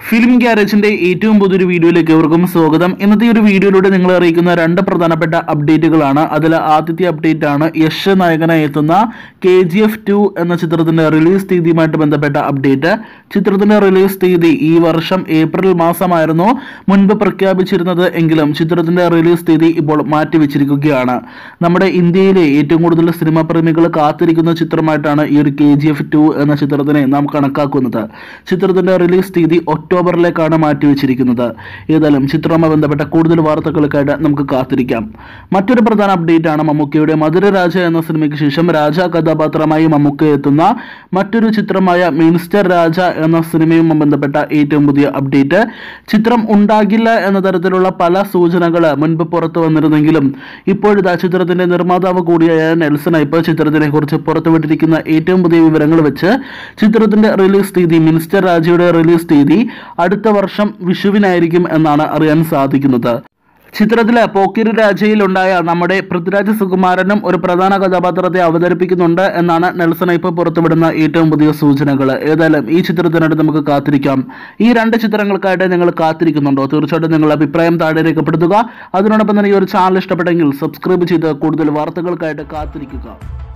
film ഗ്യാരേജിന്റെ ഏറ്റവും പുതിയൊരു വീഡിയോയിലേക്ക് ഏവർക്കും സ്വാഗതം ഇന്നത്തെ ഈ ഒരു വീഡിയോയിലൂടെ നിങ്ങളെ അറിയിക്കുന്ന രണ്ട് പ്രധാനപ്പെട്ട അപ്ഡേറ്റുകളാണ് അതിൽ ആദ്യത്തെ അപ്ഡേറ്റ് ആണ് യശ് നായകനായി എത്തുന്ന കെ ജി എഫ് ടു എന്ന ചിത്രത്തിന്റെ റിലീസ് തീയതിയുമായിട്ട് ബന്ധപ്പെട്ട അപ്ഡേറ്റ് ചിത്രത്തിന്റെ റിലീസ് തീയതി ഈ വർഷം ഏപ്രിൽ മാസമായിരുന്നു മുൻപ് പ്രഖ്യാപിച്ചിരുന്നത് എങ്കിലും ചിത്രത്തിന്റെ റിലീസ് തീയതി ഇപ്പോൾ മാറ്റിവെച്ചിരിക്കുകയാണ് നമ്മുടെ ഇന്ത്യയിലെ ഏറ്റവും കൂടുതൽ സിനിമാ പ്രേമികൾ കാത്തിരിക്കുന്ന ചിത്രമായിട്ടാണ് ഈ ഒരു കെ ജി എഫ് ടു എന്ന ചിത്രത്തിനെ നാം കണക്കാക്കുന്നത് ചിത്രത്തിന്റെ റിലീസ് തീയതി ഒക്ടോബറിലേക്കാണ് മാറ്റിവെച്ചിരിക്കുന്നത് ഏതായാലും ചിത്രവുമായി ബന്ധപ്പെട്ട കൂടുതൽ വാർത്തകൾക്കായിട്ട് നമുക്ക് കാത്തിരിക്കാം മറ്റൊരു പ്രധാന അപ്ഡേറ്റ് ആണ് മമ്മൂക്കയുടെ മധുരരാജ എന്ന സിനിമയ്ക്ക് ശേഷം രാജ കഥാപാത്രമായി മമ്മൂക്ക എത്തുന്ന മറ്റൊരു ചിത്രമായ മിനിസ്റ്റർ രാജ എന്ന സിനിമയുമായി ബന്ധപ്പെട്ട ഏറ്റവും പുതിയ അപ്ഡേറ്റ് ചിത്രം ഉണ്ടാകില്ല എന്ന തരത്തിലുള്ള പല സൂചനകൾ മുൻപ് പുറത്തു വന്നിരുന്നെങ്കിലും ഇപ്പോഴിതാ ചിത്രത്തിന്റെ നിർമ്മാതാവ് കൂടിയായ നെൽസൺ ഐപ്പ് ചിത്രത്തിനെ കുറിച്ച് പുറത്തുവിട്ടിരിക്കുന്ന ഏറ്റവും പുതിയ വിവരങ്ങൾ വെച്ച് ചിത്രത്തിന്റെ റിലീസ് തീയതി മിനിസ്റ്റർ രാജയുടെ റിലീസ് തീയതി അടുത്ത വർഷം വിഷുവിനായിരിക്കും എന്നാണ് അറിയാൻ സാധിക്കുന്നത് ചിത്രത്തിലെ പോക്കിരി രാജയിൽ ഉണ്ടായ നമ്മുടെ പൃഥ്വിരാജ് സുകുമാരനും ഒരു പ്രധാന കഥാപാത്രത്തെ അവതരിപ്പിക്കുന്നുണ്ട് എന്നാണ് നെൽസൺ ഇപ്പൊ പുറത്തുവിടുന്ന ഏറ്റവും പുതിയ സൂചനകൾ ഏതായാലും ഈ ചിത്രത്തിനായിട്ട് നമുക്ക് കാത്തിരിക്കാം ഈ രണ്ട് ചിത്രങ്ങൾക്കായിട്ട് നിങ്ങൾ കാത്തിരിക്കുന്നുണ്ടോ തീർച്ചയായിട്ടും നിങ്ങളുടെ അഭിപ്രായം താഴെ രേഖപ്പെടുത്തുക അതിനോടൊപ്പം തന്നെ ഈ ഒരു ചാനൽ ഇഷ്ടപ്പെട്ടെങ്കിൽ സബ്സ്ക്രൈബ് ചെയ്ത് കൂടുതൽ വാർത്തകൾക്കായിട്ട് കാത്തിരിക്കുക